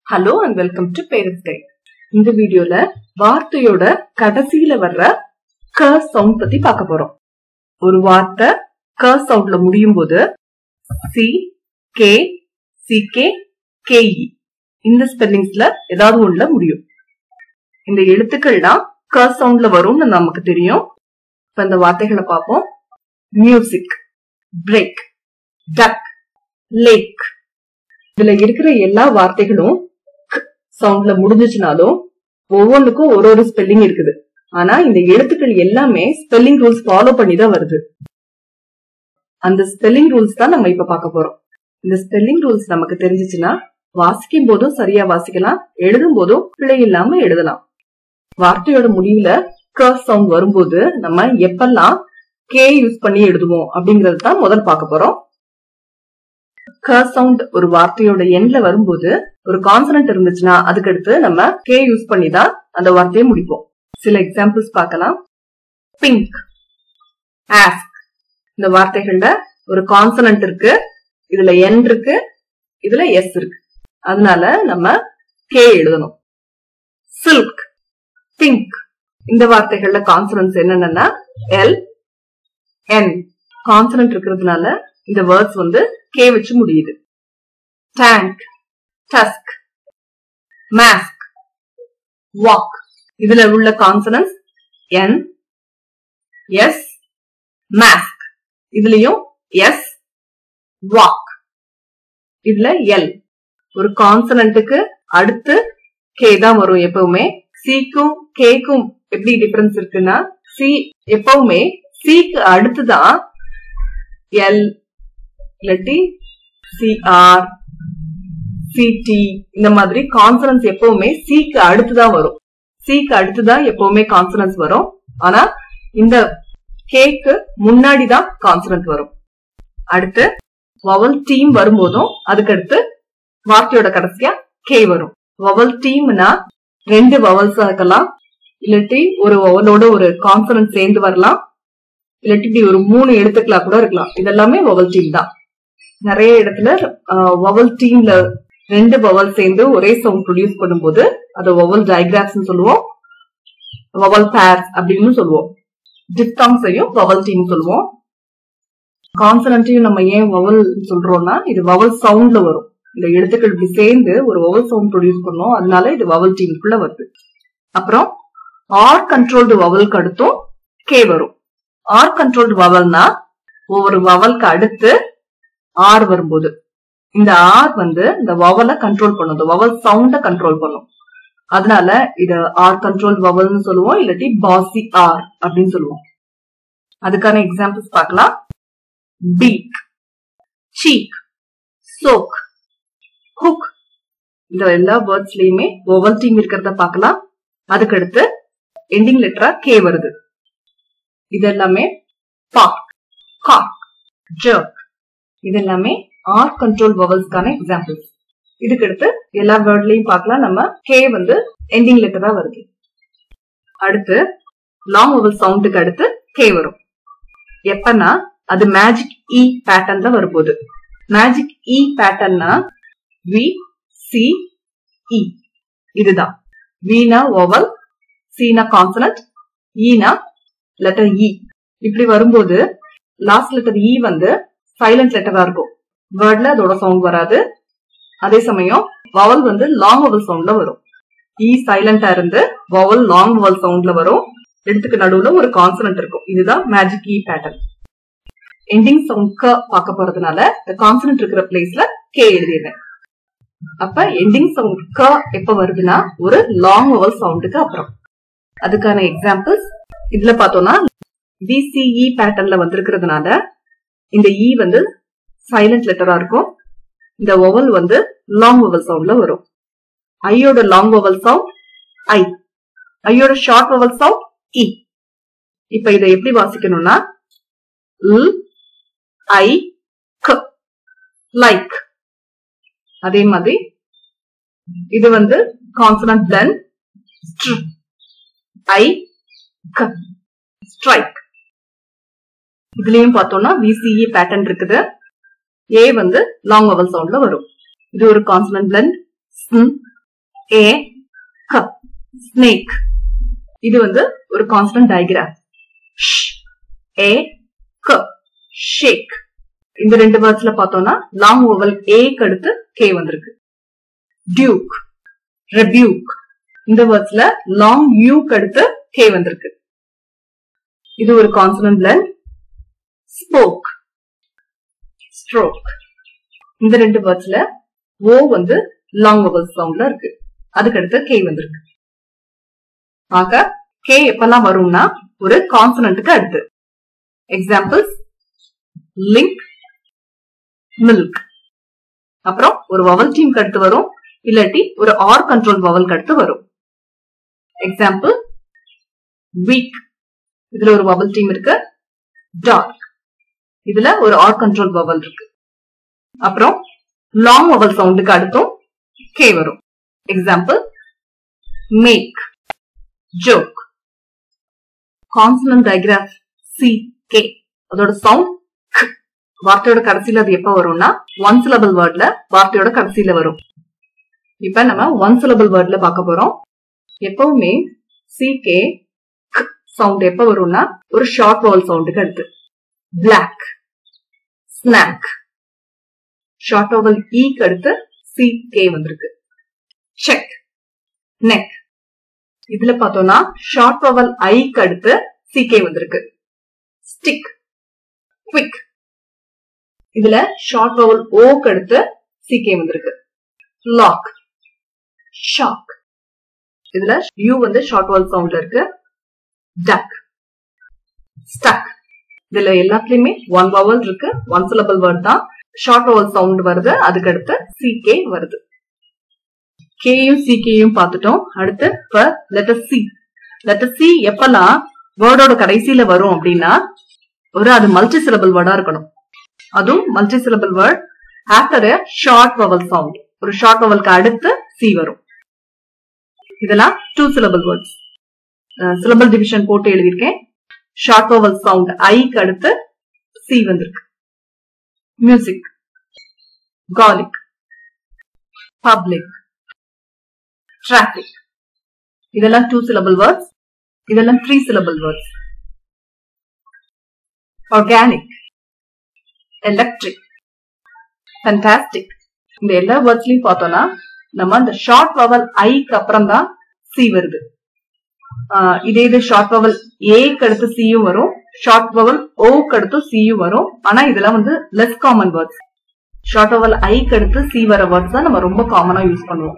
hello and welcome to parents guide இந்த வீடியோல வார்த்தையோட கடைசியில வர்ற க சவுண்ட் பத்தி பார்க்க போறோம் ஒரு வார்த்தை க சவுண்ட்ல முடியும் போது C K C K K E இந்த ஸ்பெல்லிங்ஸ்ல ஏதாவது ஒண்ணுல முடியும் இந்த எழுத்துக்கள்லாம் க சவுண்ட்ல வரும்னு நமக்கு தெரியும் இப்ப இந்த வார்த்தைகளை பார்ப்போம் மியூசிக் பிரேக் டக் லேக் இதுல இருக்கிற எல்லா வார்த்தைகளும் சவுண்ட்ல முடிஞ்சுச்சுனாலும் ஒவ்வொன்றுக்கும் ஒரு ஒரு ஸ்பெல்லிங் இருக்குது ஆனா இந்த எழுத்துக்கள் எல்லாமே ஸ்பெல்லிங் ரூல்ஸ் ஃபாலோ பண்ணி தான் வருது அந்த ஸ்பெல்லிங் ரூல்ஸ் தான் நம்ம இப்ப பார்க்க போறோம் இந்த ஸ்பெல்லிங் ரூல்ஸ் நமக்கு தெரிஞ்சிச்சுன்னா வாசிக்கும் போதும் சரியா வாசிக்கலாம் எழுதும் போதும் பிழை இல்லாம எழுதலாம் வார்த்தையோட முடிவுல க சவுண்ட் வரும்போது நம்ம எப்பெல்லாம் கே யூஸ் பண்ணி எழுதுவோம் அப்படிங்கறது தான் முதல் பார்க்க போறோம் க சவுண்ட் ஒரு வார்த்தையோட எண்ட்ல வரும்போது ஒரு கான்சனன்ட் இருந்துச்சுன்னா அதுக்கடுத்து நம்ம கே யூஸ் பண்ணி தான் அந்த வார்த்தையை முடிப்போம் சில எக்ஸாம்பிள்ஸ் பார்க்கலாம் பிங்க் ஆஸ்க் இந்த வார்த்தைகள்ல ஒரு கான்சனன்ட் இருக்கு இதுல என் இருக்கு இதுல எஸ் இருக்கு அதனால நம்ம கே எழுதணும் சில்க் பிங்க் இந்த வார்த்தைகள்ல கான்சனன்ஸ் என்னென்னா எல் என் கான்சனன்ட் இருக்கிறதுனால இந்த வேர்ட்ஸ் வந்து கே வச்சு முடியுது டேங்க் டஸ்க் மாஸ்க் வாக் இதுல உள்ள கான்சனன்ஸ் என் எஸ் மாஸ்க் இதுலயும் எஸ் வாக் இதுல எல் ஒரு கான்சனன்ட்டுக்கு அடுத்து கே தான் வரும் எப்பவுமே சிக்கும் கேக்கும் எப்படி டிஃபரன்ஸ் இருக்குன்னா சி எப்பவுமே சிக்கு அடுத்துதான் எல் இல்லாட்டி சிஆர் சிடி இந்த மாதிரி கான்சனன்ஸ் எப்பவுமே சிக்கு அடுத்துதான் வரும் சிக்கு அடுத்துதான் எப்பவுமே கான்சனன்ஸ் வரும் ஆனா இந்த கேக்கு முன்னாடி தான் கான்சனன்ட் வரும் அடுத்து வவல் டீம் வரும்போதும் அதுக்கு அடுத்து வார்த்தையோட கடைசியா கே வரும் வவல் டீம்னா ரெண்டு வவல்ஸ் இருக்கலாம் இல்லாட்டி ஒரு வவலோட ஒரு கான்சனன்ட் சேர்ந்து வரலாம் இல்லாட்டி இப்படி ஒரு மூணு எழுத்துக்களா கூட இருக்கலாம் இதெல்லாமே வவல் டீம் தான் நிறைய இடத்துல வவல் டீம்ல ரெண்டு வவல் சேர்ந்து ஒரே சவுண்ட் ப்ரொடியூஸ் பண்ணும்போது அதை வவல் டயக்ராஃப்ஸ் சொல்லுவோம் வவல் பேர்ஸ் அப்படின்னு சொல்லுவோம் டிப்தாங்ஸையும் வவல் டீம் சொல்லுவோம் கான்சனன்ட்டையும் நம்ம ஏன் வவல் சொல்றோம்னா இது வவல் சவுண்ட்ல வரும் இந்த எழுத்துக்கள் இப்படி சேர்ந்து ஒரு வவல் சவுண்ட் ப்ரொடியூஸ் பண்ணோம் அதனால இது வவல் டீமுக்குள்ள வருது அப்புறம் ஆர் கண்ட்ரோல்டு வவலுக்கு அடுத்தும் கே வரும் ஆர் கண்ட்ரோல்டு வவல்னா ஒவ்வொரு வவலுக்கு அடுத்து ஆர் வரும்போது இந்த ஆர் வந்து இந்த வவலை கண்ட்ரோல் பண்ணும் இந்த வவல் சவுண்ட கண்ட்ரோல் பண்ணும் அதனால இத ஆர் கண்ட்ரோல் வவல்னு சொல்லுவோம் இல்லாட்டி பாசி ஆர் அப்படின்னு சொல்லுவோம் அதுக்கான எக்ஸாம்பிள்ஸ் பார்க்கலாம் பீக் சீக் சோக் ஹுக் இந்த எல்லா வேர்ட்ஸ்லயுமே ஒவல் டீம் இருக்கிறத பார்க்கலாம் அதுக்கு அடுத்து எண்டிங் லெட்டரா கே வருது இது எல்லாமே பாக் காக் ஜர்க் இது எல்லாமே ஆர் கண்ட்ரோல் வவல்ஸ்க்கான எக்ஸாம்பிள்ஸ் இதுக்கு அடுத்து எல்லா வேர்ட்லயும் பார்க்கலாம் நம்ம கே வந்து எண்டிங் லெட்டரா வருது அடுத்து லாங் வவல் சவுண்டுக்கு அடுத்து கே வரும் எப்பன்னா அது மேஜிக் இ பேட்டர்ன்ல வரும்போது மேஜிக் இ பேட்டர்னா வி சி இ இதுதான் வீனா ஓவல் சீனா கான்சனட் ஈனா லெட்டர் இ இப்படி வரும்போது லாஸ்ட் லெட்டர் இ வந்து சைலண்ட் லெட்டரா இருக்கும் வேர்ட்ல அதோட சவுண்ட் வராது அதே சமயம் வவல் வந்து லாங் வவல் சவுண்ட்ல வரும் இ சைலண்டா இருந்து வவல் லாங் வவல் சவுண்ட்ல வரும் எழுத்துக்கு நடுவுல ஒரு கான்சனன்ட் இருக்கும் இதுதான் magic E pattern ending sound க பார்க்க போறதுனால இந்த கான்சனன்ட் இருக்கிற பிளேஸ்ல கே எழுதிடுறேன் அப்ப எண்டிங் சவுண்ட் க எப்ப வருதுன்னா ஒரு லாங் வவல் சவுண்டுக்கு அப்புறம் அதுக்கான எக்ஸாம்பிள்ஸ் இதுல பார்த்தோம்னா பிசிஇ பேட்டர்ன்ல வந்திருக்கிறதுனால இந்த இ வந்து சைலண்ட் லெட்டரா இருக்கும் இந்த ஒவல் வந்து லாங் வவல் சவுண்ட்ல வரும் ஐயோட லாங் வவல் சவுண்ட் ஐ ஐயோட ஷார்ட் வவல் சவுண்ட் இ இப்ப இதை எப்படி வாசிக்கணும்னா ல் ஐ க லைக் அதே மாதிரி இது வந்து கான்சனன்ட் தென் ஐ க ஸ்ட்ரைக் இதுலயும் பார்த்தோம்னா விசிஇ பேட்டர்ன் இருக்குது ஏ வந்து லாங் வவல் சவுண்ட்ல வரும் இது ஒரு கான்சனன்ட் பிளண்ட் ஏ க ஸ்னேக் இது வந்து ஒரு கான்ஸ்டன்ட் டயக்ராம் ஏ க ஷேக் இந்த ரெண்டு வேர்ட்ஸ்ல பார்த்தோம்னா லாங் ஓவல் ஏக்கு அடுத்து கே வந்திருக்கு டியூக் ரெபியூக் இந்த வேர்ட்ஸ்ல லாங் யூக்கு அடுத்து கே வந்திருக்கு இது ஒரு கான்சனன்ட் பிளண்ட் ஸ்போக் ஸ்ட்ரோக் இந்த ரெண்டு வேர்ட்ஸ்ல ஓ வந்து லாங் ஓவல் சவுண்ட்ல இருக்கு அதுக்கு அடுத்து கே வந்திருக்கு ஆக கே எப்பெல்லாம் வரும்னா ஒரு கான்சனன்ட்டுக்கு அடுத்து எக்ஸாம்பிள்ஸ் லிங்க் மில்க் அப்புறம் ஒரு வவல் டீம் அடுத்து வரும் இல்லாட்டி ஒரு ஆர் கண்ட்ரோல் வவல் அடுத்து வரும் எக்ஸாம்பிள் வீக் இதுல ஒரு வவல் டீம் இருக்கு டார்க் இதுல ஒரு ஆர் கண்ட்ரோல் வவல் இருக்கு அப்புறம் லாங் வவல் சவுண்டுக்கு அடுத்தும் கே வரும் example make joke consonant digraph C K அதோட சவுண்ட் வார்த்தையோட கடைசியில அது எப்ப வரும்னா ஒன் சிலபிள் வேர்ட்ல வார்த்தையோட கடைசியில வரும் இப்ப நம்ம ஒன் சிலபிள் வேர்ட்ல பார்க்க போறோம் எப்பவுமே சி கே சவுண்ட் எப்ப வரும்னா ஒரு ஷார்ட் வவல் சவுண்டுக்கு அடுத்து பிளாக் ஸ்நாக் ஷார்ட் வவல் ஈக்கு அடுத்து சி கே வந்திருக்கு செக் நெக் இதுல பார்த்தோம்னா ஷார்ட் வவல் ஐக்கு அடுத்து சி கே வந்திருக்கு ஸ்டிக் குவிக் இதுல ஷார்ட் வவல் ஓக்கு அடுத்து சி கே வந்திருக்கு லாக் ஷாக் இதுல யூ வந்து ஷார்ட் வவல் சவுண்ட்ல இருக்கு டக் ஸ்டக் இதுல எல்லாத்துலயுமே ஒன் வவல் இருக்கு ஒன் சிலபிள் வேர்ட் தான் ஷார்ட் வவல் சவுண்ட் வருது அதுக்கு அடுத்து சி கே வருது கேயும் சி கேயும் பார்த்துட்டோம் அடுத்து இப்ப லெட்டர் சி லெட்டர் சி எப்பெல்லாம் வேர்டோட கடைசியில வரும் அப்படின்னா ஒரு அது மல்டி சிலபிள் வேர்டா இருக்கணும் அதுவும் multi syllable word after short vowel sound ஒரு ஷார்ட் வவலுக்கு அடுத்து சி வரும் இதெல்லாம் two syllable words syllable division போட்டு எழுதியிருக்கேன் ஷார்ட் வவல் சவுண்ட் ஐக்கு அடுத்து சி வந்திருக்கு மியூசிக் காலிக் பப்ளிக் டிராபிக் இதெல்லாம் டூ சிலபிள் வேர்ட்ஸ் இதெல்லாம் three syllable words organic electric fantastic இந்த எல்லா வேர்ட்ஸ்லயும் பார்த்தோம்னா நம்ம அந்த ஷார்ட் வவல் ஐக்கு அப்புறம் தான் சி வருது இதே இது ஷார்ட் வவல் ஏக்கு அடுத்து சியும் வரும் ஷார்ட் வவல் ஓக்கு அடுத்து சியும் வரும் ஆனா இதெல்லாம் வந்து less common words short vowel ஐக்கு அடுத்து சி வர வேர்ட்ஸ் தான் நம்ம ரொம்ப காமனா யூஸ் பண்ணுவோம்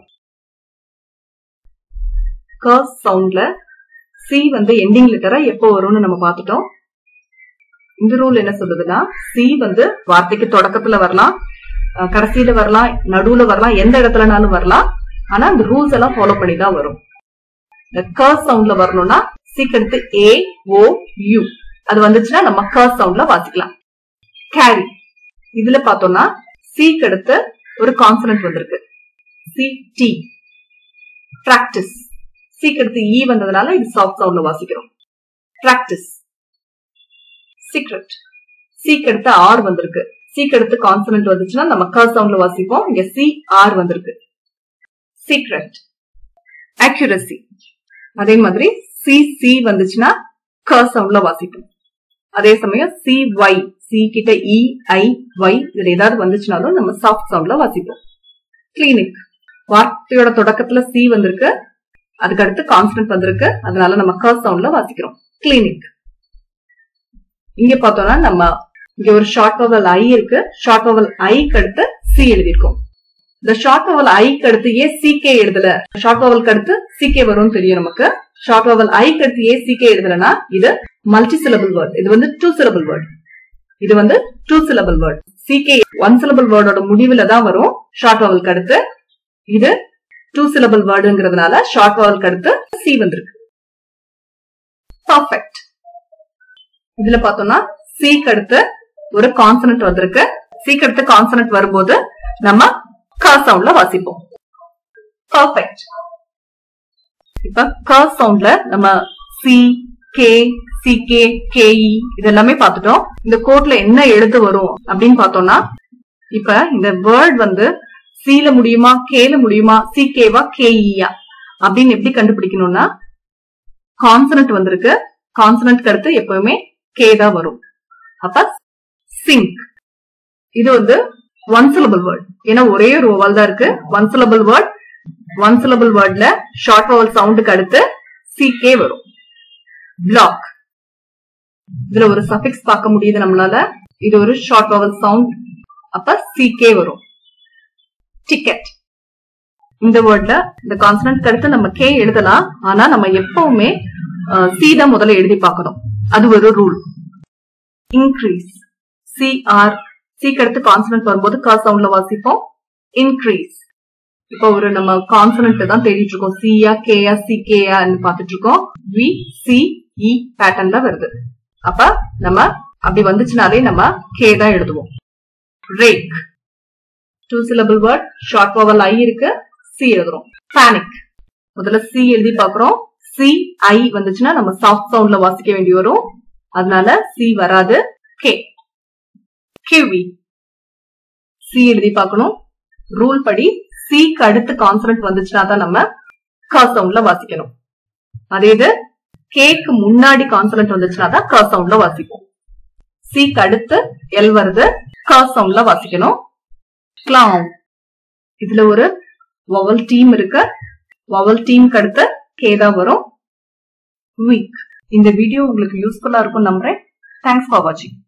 கர்ஸ் சவுண்ட்ல சி வந்து எண்டிங் லெட்டரா எப்போ வரும்னு நம்ம பார்த்துட்டோம் இந்த ரூல் என்ன சொல்லுதுன்னா சி வந்து வார்த்தைக்கு தொடக்கத்துல வரலாம் கடைசியில வரலாம் நடுவுல வரலாம் எந்த இடத்துலனாலும் வரலாம் ஆனா அந்த ரூல்ஸ் எல்லாம் ஃபாலோ பண்ணி தான் வரும் இந்த கர்ஸ் சவுண்ட்ல வரணும்னா சிக்கு அடுத்து ஏ ஓ யூ அது வந்துச்சுன்னா நம்ம கர்ஸ் சவுண்ட்ல வாசிக்கலாம் கேரி இதுல பார்த்தோம்னா சிக்கு அடுத்து ஒரு கான்சனன்ட் வந்திருக்கு சி டி பிராக்டிஸ் சிக்கு அடுத்து இ வந்ததுனால இது சாஃப்ட் சவுண்ட்ல வாசிக்கிறோம் பிராக்டிஸ் சீக்ரெட் சீக்கு அடுத்து ஆர் வந்திருக்கு சீக்கு அடுத்து கான்சனன்ட் வந்துச்சுன்னா நம்ம கர் சவுண்ட்ல வாசிப்போம் இங்க சி ஆர் வந்திருக்கு சீக்ரெட் அக்யூரசி அதே மாதிரி சி சி வந்துச்சுன்னா கர் சவுண்ட்ல வாசிப்போம் அதே சமயம் சி ஒய் சி கிட்ட இ ஐ ஒய் இதுல ஏதாவது வந்துச்சுனாலும் நம்ம சாஃப்ட் சவுண்ட்ல வாசிப்போம் கிளினிக் வார்த்தையோட தொடக்கத்துல சி வந்திருக்கு அதுக்கு அடுத்து கான்ஸ்டன்ட் வந்திருக்கு அதனால நம்ம கர் சவுண்ட்ல வாசிக்கிறோம் கிளினிக் இங்க பார்த்தோம்னா நம்ம இங்க ஒரு ஷார்ட் வவல் ஐ இருக்கு ஷார்ட் வவல் ஐக்கு அடுத்து சி எழுதியிருக்கோம் இந்த ஷார்ட் வவல் ஐக்கு அடுத்து ஏ சிகே எழுதல ஷார்ட் வவலுக்கு அடுத்து சிகே வரும்னு தெரியும் நமக்கு ஷார்ட் வவல் ஐக்கு அடுத்து ஏ சிகே எழுதலனா இது மல்டி சிலபிள் வேர்ட் இது வந்து டூ சிலபிள் வேர்ட் இது வந்து two syllable word C K one syllable வேர்டோட முடிவுல தான் வரும் ஷார்ட் வவலுக்கு அடுத்து இது டூ சிலபிள் வேர்டுங்கிறதுனால ஷார்ட் வவலுக்கு அடுத்து சி வந்திருக்கு பர்ஃபெக்ட் இதுல பார்த்தோம்னா சீக்கு அடுத்து ஒரு கான்சனன்ட் வந்திருக்கு சீக்கு அடுத்து கான்சனன்ட் வரும்போது நம்ம க சவுண்ட்ல வாசிப்போம் பர்ஃபெக்ட் இப்ப க சவுண்ட்ல நம்ம C K C K K E இதெல்லாமே பார்த்துட்டோம் இந்த கோட்ல என்ன எழுத்து வரும் அப்படின்னு பார்த்தோம்னா இப்ப இந்த வேர்ட் வந்து சீல முடியுமா கேல முடியுமா சி கேவா கேஇயா அப்படின்னு எப்படி கண்டுபிடிக்கணும்னா கான்சனன்ட் வந்திருக்கு கான்சனன்ட்க்கு அடுத்து எப்பவுமே கே தான் வரும் அப்ப சிங்க் இது வந்து ஒன் syllable வேர்ட் ஏன்னா ஒரே ஒரு வவல் தான் இருக்கு one syllable word one syllable வேர்ட்ல ஷார்ட் வவல் சவுண்டுக்கு அடுத்து சிகே வரும் பிளாக் இதுல ஒரு சஃபிக்ஸ் பார்க்க முடியுது நம்மளால இது ஒரு ஷார்ட் வவல் சவுண்ட் அப்ப சிகே வரும் டிக்கெட் இந்த வேர்ட்ல இந்த கான்சனன்ட் அடுத்து நம்ம கே எழுதலாம் ஆனா நம்ம எப்பவுமே சி தான் முதல்ல எழுதி பார்க்கணும் அது ஒரு ரூல் இன்க்ரீஸ் சி ஆர் சிக்கு அடுத்து கான்சனன்ட் வரும்போது கா சவுண்ட்ல வாசிப்போம் இன்க்ரீஸ் இப்போ ஒரு நம்ம கான்சனன்ட் தான் தேடிட்டு இருக்கோம் சியா கேயா சி கேயா பாத்துட்டு இருக்கோம் வி சி இ பேட்டர்ன்ல வருது அப்ப நம்ம அப்படி வந்துச்சுனாலே நம்ம கே தான் எழுதுவோம் rake two syllable word short vowel I இருக்கு சி எழுதுறோம் பேனிக் முதல்ல சி எழுதி பாக்குறோம் சி ஐ வந்துச்சுன்னா நம்ம சாஃப்ட் சவுண்ட்ல வாசிக்க வேண்டி வரும் அதனால சி வராது கே கிவி சி எழுதி பார்க்கணும் ரூல் படி சிக்கு அடுத்து கான்சனன்ட் வந்துச்சுன்னா தான் நம்ம க சவுண்ட்ல வாசிக்கணும் அதே இது கேக்கு முன்னாடி கான்சனன்ட் வந்துச்சுன்னா தான் க சவுண்ட்ல வாசிப்போம் சிக்கு அடுத்து எல் வருது க சவுண்ட்ல வாசிக்கணும் கிளவுன் இதுல ஒரு வவல் டீம் இருக்கு வவல் டீம்க்கு அடுத்து கே தான் வரும் வீக் இந்த வீடியோ உங்களுக்கு யூஸ்ஃபுல்லா இருக்கும் நம்புறேன் தேங்க்ஸ் ஃபார் வாட்சிங்